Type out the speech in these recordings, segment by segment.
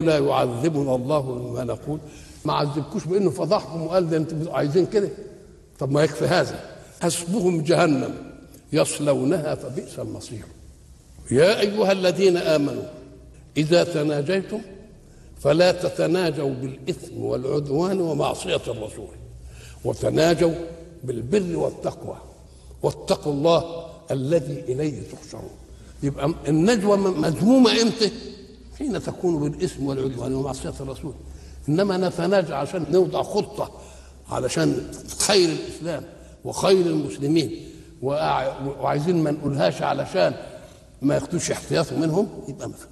لا يعذبنا الله بما نقول ما عذبكوش بانه فضحكم وقال ده انتوا عايزين كده طب ما يكفي هذا حسبهم جهنم يصلونها فبئس المصير يا ايها الذين امنوا اذا تناجيتم فلا تتناجوا بالاثم والعدوان ومعصيه الرسول وتناجوا بالبر والتقوى واتقوا الله الذي اليه تحشرون يبقى النجوى مذمومه امتى؟ حين تكون بالاثم والعدوان ومعصيه الرسول انما نتناجى عشان نوضع خطه علشان خير الاسلام وخير المسلمين وعايزين ما نقولهاش علشان ما ياخدوش احتياطه منهم يبقى مثلا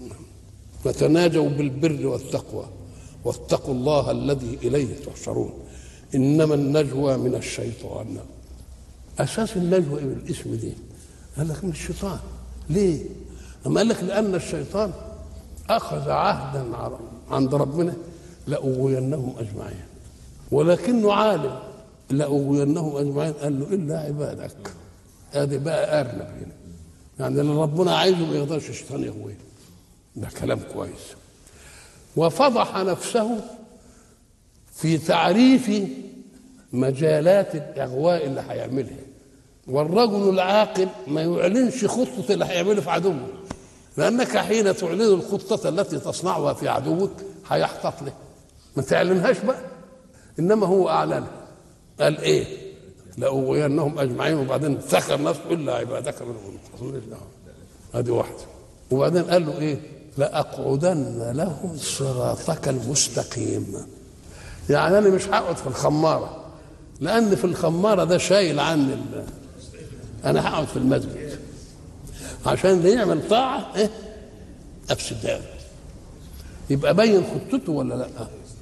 فتناجوا بالبر والتقوى واتقوا الله الذي اليه تحشرون انما النجوى من الشيطان اساس النجوى ايه الاسم دي قال لك من الشيطان ليه اما قال لك لان الشيطان اخذ عهدا عند ربنا لاغوينهم اجمعين ولكنه عالم لاغوينهم اجمعين قال له الا عبادك ادي بقى ارنب هنا يعني اللي ربنا عايزه ما يقدرش الشيطان يغويه ده كلام كويس وفضح نفسه في تعريف مجالات الاغواء اللي هيعملها والرجل العاقل ما يعلنش خطة اللي هيعمله في عدوه لأنك حين تعلن الخطة التي تصنعها في عدوك هيحتط له ما تعلنهاش بقى إنما هو أعلنها قال إيه لأغوينهم أجمعين وبعدين ذكر نفسه إلا عبادك منهم هذه واحدة وبعدين قال له إيه لأقعدن لهم صراطك المستقيم يعني أنا مش هقعد في الخمارة لأن في الخمارة ده شايل عني ال... أنا هقعد في المسجد عشان اللي يعمل طاعة إيه أفسد يبقى بين خطته ولا لا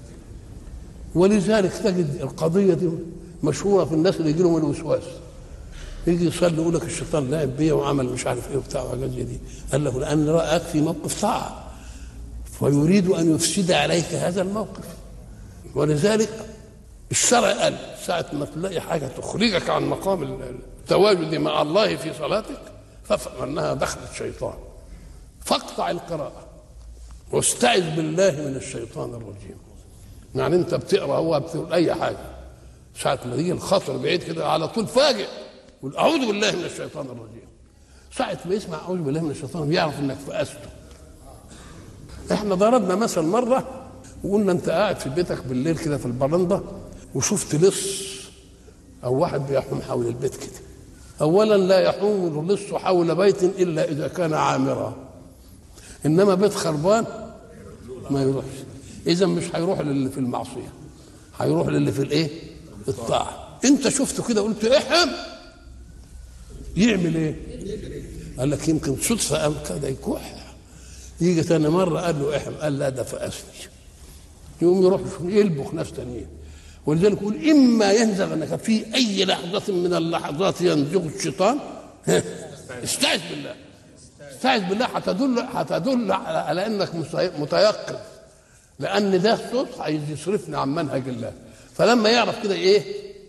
ولذلك تجد القضية دي مشهورة في الناس اللي يجي لهم الوسواس يجي يصلي يقول لك الشيطان لعب بيا وعمل مش عارف ايه وبتاع وحاجات زي دي قال له لان راك في موقف طاعه فيريد ان يفسد عليك هذا الموقف ولذلك الشرع قال ساعة ما تلاقي حاجة تخرجك عن مقام التواجد مع الله في صلاتك فافهم أنها دخلت شيطان فاقطع القراءة واستعذ بالله من الشيطان الرجيم يعني أنت بتقرأ هو بتقول أي حاجة ساعة ما يجي الخطر بعيد كده على طول فاجئ قول أعوذ بالله من الشيطان الرجيم ساعة ما يسمع أعوذ بالله من الشيطان يعرف إنك فأسته احنا ضربنا مثل مرة وقلنا أنت قاعد في بيتك بالليل كده في البرندة وشفت لص او واحد بيحوم حول البيت كده اولا لا يحوم اللص حول بيت الا اذا كان عامرا انما بيت خربان ما يروحش اذا مش هيروح للي في المعصيه هيروح للي في الايه الطاعه انت شفته كده قلت احم يعمل ايه قال لك يمكن صدفه قام كده يكح يجي تاني مره قال له احم قال لا ده فاسني يقوم يروح يلبخ ناس تانيين ولذلك يقول اما ينزغنك في اي لحظه من اللحظات ينزغ الشيطان استعذ بالله استعذ بالله هتدل هتدل على انك متيقظ لان ده صوت عايز يصرفني عن منهج الله فلما يعرف كده ايه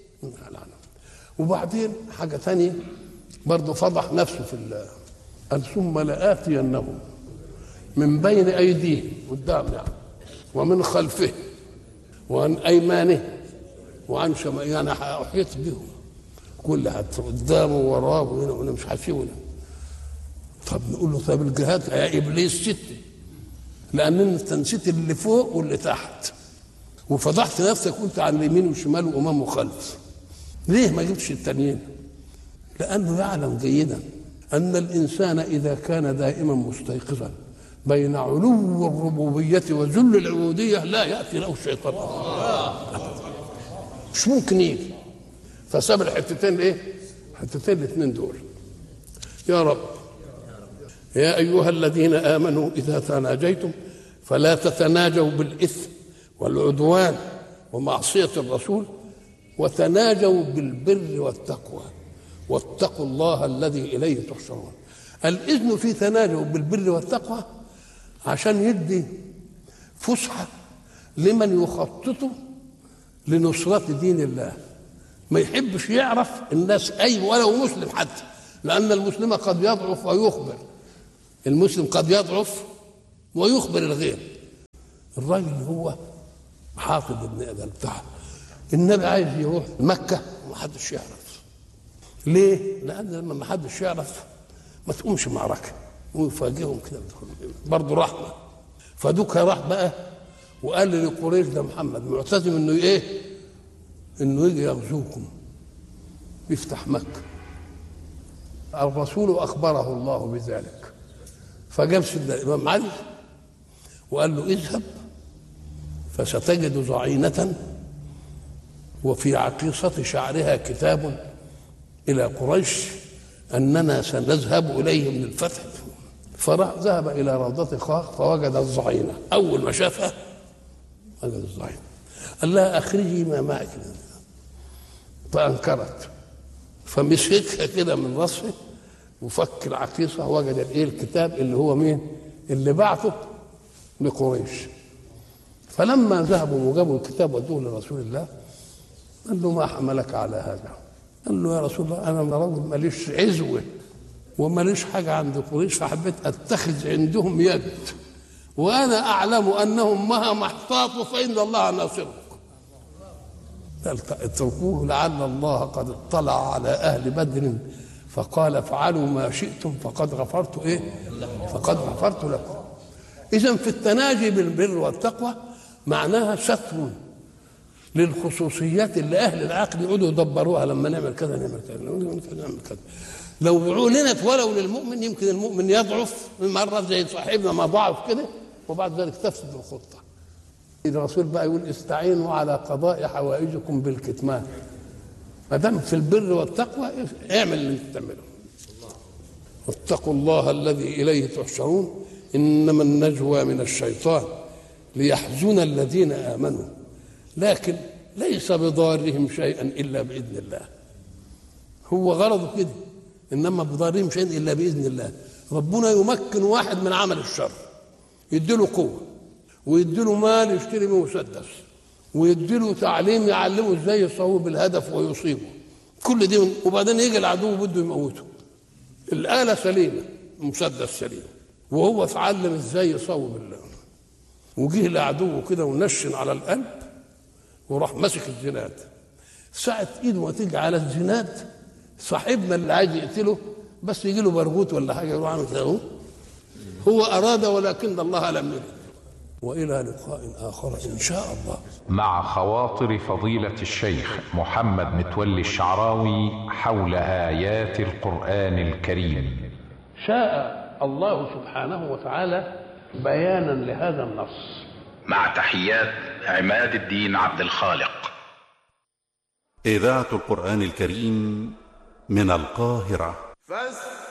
وبعدين حاجه ثانيه برضه فضح نفسه في الله قال ثم لآتينهم من بين أيديهم قدام يعني ومن خلفه وعن أيمانه وعن شمال يعني أحيط بهم كل حتى قدامه وراه وهنا وهنا مش هسيبنا طب نقول له طب الجهاد يا ابليس ستة لان انت نسيت اللي فوق واللي تحت وفضحت نفسك قلت عن اليمين والشمال وامام وخلف ليه ما جبتش التانيين لانه يعلم جيدا ان الانسان اذا كان دائما مستيقظا بين علو الربوبيه وذل العبوديه لا ياتي له الشيطان مش ممكن يجي فساب الحتتين ايه الحتتين الاثنين دول يا رب يا ايها الذين امنوا اذا تناجيتم فلا تتناجوا بالاثم والعدوان ومعصيه الرسول وتناجوا بالبر والتقوى واتقوا الله الذي اليه تحشرون الاذن في تناجوا بالبر والتقوى عشان يدي فسحه لمن يخطط لنصرة دين الله ما يحبش يعرف الناس أي ولو مسلم حتى لأن المسلم قد يضعف ويخبر المسلم قد يضعف ويخبر الغير الراجل اللي هو حافظ ابن ادم بتاع النبي عايز يروح مكه ومحدش يعرف ليه؟ لان لما ما حدش يعرف ما تقومش معركه ويفاجئهم كده برضه رحمه فدوك راح بقى وقال لقريش ده محمد معتزم انه ايه؟ انه يجي يغزوكم يفتح مكه الرسول اخبره الله بذلك فجاب سيدنا الامام علي وقال له اذهب فستجد ضعينة وفي عقيصة شعرها كتاب إلى قريش أننا سنذهب إليهم للفتح فراح ذهب إلى روضة خاخ فوجد الضعينة أول ما شافها وجد الضعينة قال لها أخرجي ما معك فأنكرت فمسكها كده من راسه وفك العقيصة وجد الإيه الكتاب اللي هو مين؟ اللي بعته لقريش فلما ذهبوا وجابوا الكتاب ودوه لرسول الله قال له ما حملك على هذا قال له يا رسول الله انا رجل ماليش عزوه وماليش حاجه عند قريش فحبيت اتخذ عندهم يد وانا اعلم انهم مهما احتاطوا فان الله ناصرك اتركوه لعل الله قد اطلع على اهل بدر فقال افعلوا ما شئتم فقد غفرت ايه فقد غفرت لكم اذا في التناجي بالبر والتقوى معناها ستر للخصوصيات اللي اهل العقل يقعدوا يدبروها لما نعمل كذا نعمل كذا نعمل كذا نعمل كذا لو اعلنت ولو للمؤمن يمكن المؤمن يضعف مره زي صاحبنا ما ضعف كده وبعد ذلك تفسد الخطه الرسول بقى يقول استعينوا على قضاء حوائجكم بالكتمان ما دام في البر والتقوى اعمل اللي انت تعمله واتقوا الله الذي اليه تحشرون انما النجوى من الشيطان ليحزن الذين امنوا لكن ليس بضارهم شيئا الا باذن الله هو غرضه كده انما بضارهم شيئا الا باذن الله ربنا يمكن واحد من عمل الشر يديله قوه ويديله مال يشتري به مسدس ويديله تعليم يعلمه ازاي يصوب الهدف ويصيبه كل دي من وبعدين يجي العدو بده يموته الآلة سليمة مسدس سليم وهو اتعلم ازاي يصوب الله وجه العدو كده ونشن على القلب وراح ماسك الزناد ساعة ايده ما تيجي على الزناد صاحبنا اللي عايز يقتله بس يجي له برغوت ولا حاجه يروح عامل كده هو اراد ولكن الله لم يرد والى لقاء اخر ان شاء الله مع خواطر فضيلة الشيخ محمد متولي الشعراوي حول آيات القرآن الكريم شاء الله سبحانه وتعالى بيانا لهذا النص مع تحيات عماد الدين عبد الخالق إذاعة القرآن الكريم من القاهرة فاستمعوا